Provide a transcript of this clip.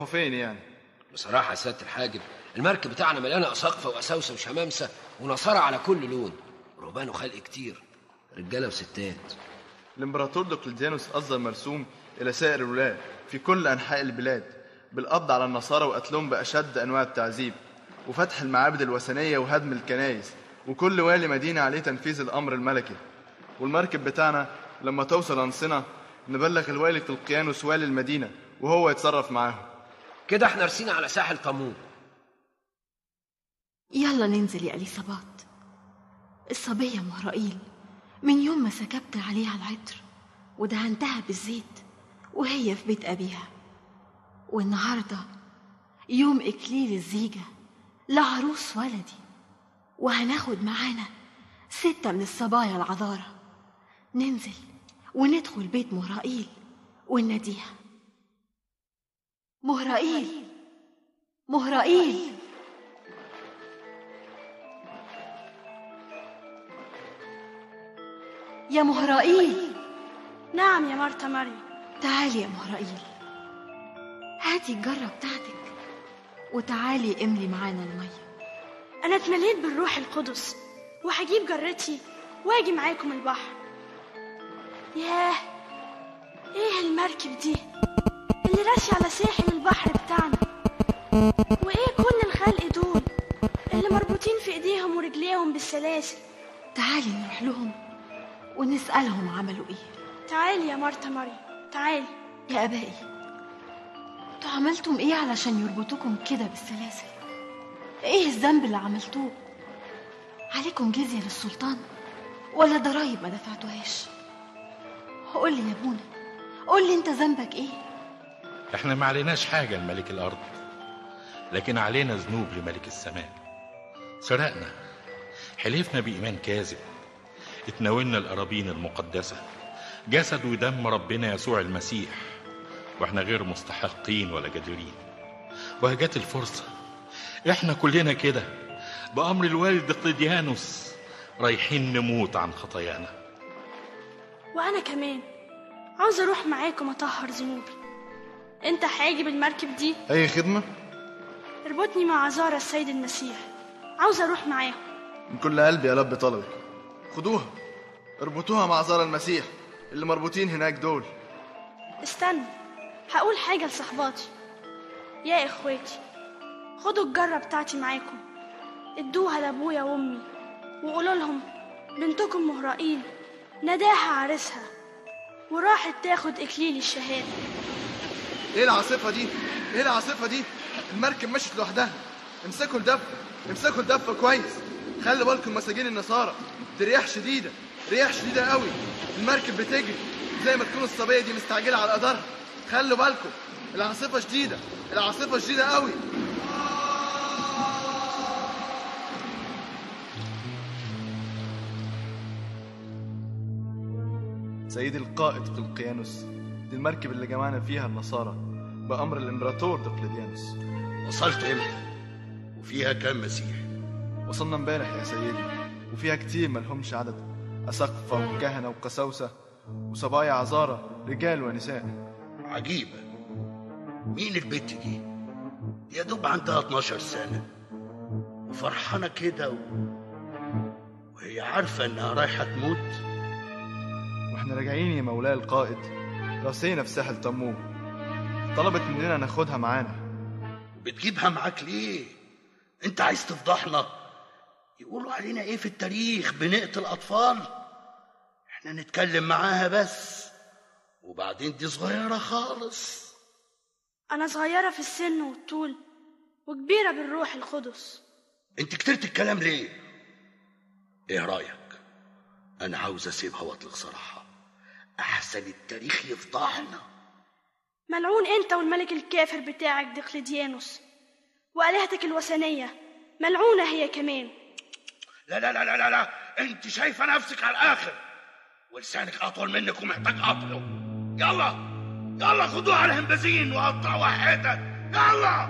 فين يعني بصراحة يا سيادة الحاجب المركب بتاعنا مليانة أساقفة وأساوسة وشمامسة ونصارى على كل لون رهبان وخلق كتير رجالة وستات الامبراطور دقلديانوس أصدر مرسوم إلى سائر الولاة في كل أنحاء البلاد بالقبض على النصارى وقتلهم بأشد أنواع التعذيب وفتح المعابد الوثنية وهدم الكنائس وكل والي مدينة عليه تنفيذ الأمر الملكي والمركب بتاعنا لما توصل أنصنة نبلغ الوالي قلقيانوس والي المدينة وهو يتصرف معاهم كده احنا رسينا على ساحل طمون يلا ننزل يا اليصابات الصبية مهرائيل من يوم ما سكبت عليها العطر ودهنتها بالزيت وهي في بيت أبيها والنهاردة يوم إكليل الزيجة لعروس ولدي وهناخد معانا ستة من الصبايا العذارة ننزل وندخل بيت مهرائيل ونناديها مهرائيل مهرائيل يا مهرائيل نعم يا مرتا مريم تعالي يا مهرائيل هاتي الجرة بتاعتك وتعالي املي معانا المية أنا اتمليت بالروح القدس وهجيب جرتي واجي معاكم البحر ياه ايه المركب دي اللي راسي على ساحل البحر بتاعنا وايه كل الخلق دول اللي مربوطين في ايديهم ورجليهم بالسلاسل تعالي نروح لهم ونسألهم عملوا ايه تعالي يا مرتا مريم تعالي يا ابائي انتوا عملتم ايه علشان يربطوكم كده بالسلاسل ايه الذنب اللي عملتوه عليكم جزية للسلطان ولا ضرايب ما دفعتوهاش قول لي يا ابونا قول لي انت ذنبك ايه احنا ما عليناش حاجة لملك الأرض لكن علينا ذنوب لملك السماء سرقنا حلفنا بإيمان كاذب اتناولنا الأراضين المقدسة جسد ودم ربنا يسوع المسيح واحنا غير مستحقين ولا جديرين وهجت الفرصة احنا كلنا كده بأمر الوالد دقلديانوس رايحين نموت عن خطايانا وانا كمان عاوز اروح معاكم اطهر ذنوبي انت حاجب المركب دي أي خدمة اربطني مع عذارى السيد المسيح عاوز اروح معاهم من كل قلبي ألبي طلبك خدوها اربطوها مع زار المسيح اللي مربوطين هناك دول استنى هقول حاجة لصحباتي يا اخواتي خدوا الجرة بتاعتي معاكم ادوها لابويا وامي وقولوا لهم بنتكم مهرائيل نداها عريسها وراحت تاخد اكليل الشهاده ايه العاصفة دي؟ ايه العاصفة دي؟ المركب مشت لوحدها امسكوا الدفة امسكوا الدفة كويس خلي بالكم مساجين النصارى دي رياح شديدة رياح شديدة قوي المركب بتجري زي ما تكون الصبية دي مستعجلة على قدرها خلوا بالكم العاصفة شديدة العاصفة شديدة قوي سيدي القائد قلقيانوس دي المركب اللي جمعنا فيها النصارى بأمر الإمبراطور دقلديانوس وصلت امتى وفيها كام مسيح وصلنا امبارح يا سيدي وفيها كتير ملهمش عدد أسقفة وكهنة وقساوسة وصبايا عذارى رجال ونساء عجيبة مين البت دي يا دوب عندها 12 سنة وفرحانة كده و... وهي عارفة انها رايحة تموت واحنا راجعين يا مولاي القائد راسينا في ساحل طموح طلبت مننا ناخدها معانا بتجيبها معاك ليه انت عايز تفضحنا يقولوا علينا ايه في التاريخ بنقتل اطفال احنا نتكلم معاها بس وبعدين دي صغيرة خالص انا صغيره في السن والطول وكبيره بالروح القدس انت كترت الكلام ليه ايه رايك انا عاوز اسيبها واطلق صراحه احسن التاريخ يفضحنا ملعون انت والملك الكافر بتاعك دقلديانوس والهتك الوثنيه ملعونه هي كمان لا لا لا لا لا, لا. انت شايفه نفسك على الاخر ولسانك اطول منك ومحتاج قطعه يلا يلا خدوها على الهمبازين وقطعوا حتت يلا